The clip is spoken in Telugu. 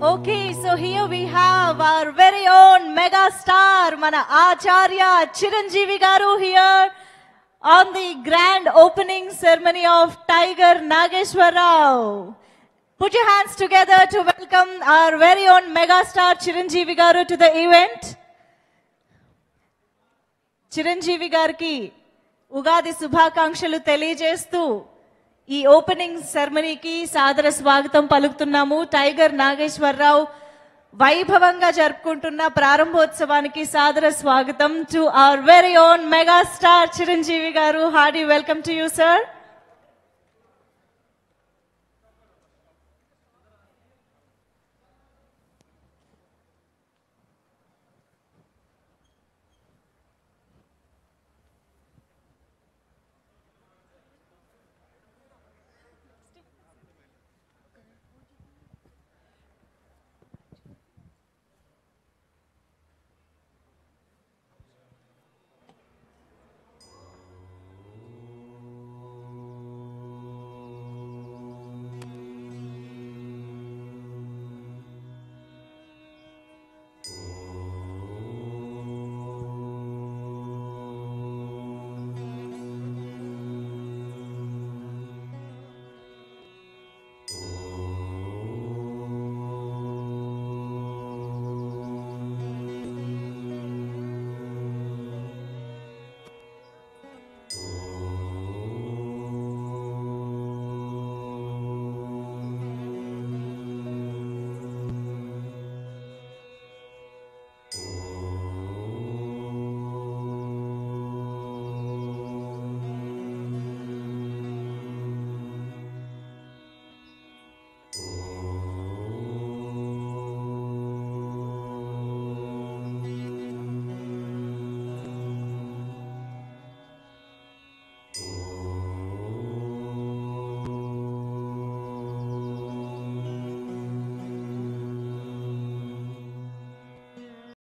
Okay, so here we have our very own mega star, Mana Acharya Chiranjeevi Garu here on the grand opening ceremony of Tiger Nageshwar Rao. Put your hands together to welcome our very own mega star Chiranjeevi Garu to the event. Chiranjeevi గారికి ఉగాది శుభాకాంక్షలు తెలియజేస్తూ ఈ ఓపెనింగ్ సెరమనీకి సాదర స్వాగతం పలుకుతున్నాము టైగర్ నాగేశ్వరరావు వైభవంగా జరుపుకుంటున్న ప్రారంభోత్సవానికి సాదర స్వాగతం to our very own megastar Chiranjeevi garu hearty welcome to you sir